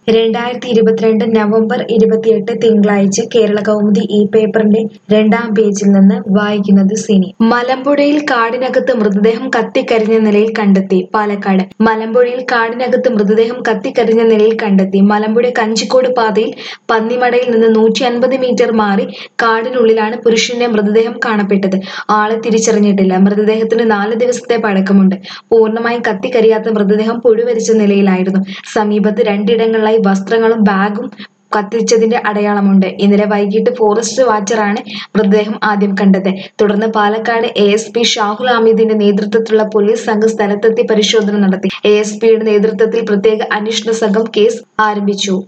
രണ്ടായിരത്തി ഇരുപത്തിരണ്ട് നവംബർ ഇരുപത്തിയെട്ട് തിങ്കളാഴ്ച കേരള കൗമുദി ഈ പേപ്പറിന്റെ രണ്ടാം പേജിൽ നിന്ന് വായിക്കുന്നത് സിനി മലമ്പുഴയിൽ കാടിനകത്ത് മൃതദേഹം കത്തിക്കരിഞ്ഞ നിലയിൽ കണ്ടെത്തി പാലക്കാട് മലമ്പുഴയിൽ കാടിനകത്ത് മൃതദേഹം കത്തിക്കരിഞ്ഞ നിലയിൽ കണ്ടെത്തി മലമ്പുഴ കഞ്ചിക്കോട് പാതയിൽ പന്നിമടയിൽ നിന്ന് നൂറ്റി അൻപത് മീറ്റർ മാറി കാടിനുള്ളിലാണ് പുരുഷന്റെ മൃതദേഹം കാണപ്പെട്ടത് ആളെ തിരിച്ചറിഞ്ഞിട്ടില്ല മൃതദേഹത്തിന് നാല് ദിവസത്തെ പഴക്കമുണ്ട് പൂർണ്ണമായും കത്തിക്കരിയാത്ത മൃതദേഹം പുഴുവരിച്ച നിലയിലായിരുന്നു സമീപത്ത് രണ്ടിടങ്ങളിലായി വസ്ത്രങ്ങളും ബാഗും കത്തിച്ചതിന്റെ അടയാളമുണ്ട് ഇന്നലെ വൈകിട്ട് ഫോറസ്റ്റ് വാച്ചറാണ് മൃതദേഹം ആദ്യം കണ്ടത് തുടർന്ന് Palakkad A S P Shahul ഹമീദിന്റെ നേതൃത്വത്തിലുള്ള പോലീസ് സംഘം സ്ഥലത്തെത്തി പരിശോധന നടത്തി എ എസ് പിയുടെ നേതൃത്വത്തിൽ പ്രത്യേക അന്വേഷണ സംഘം കേസ് ആരംഭിച്ചു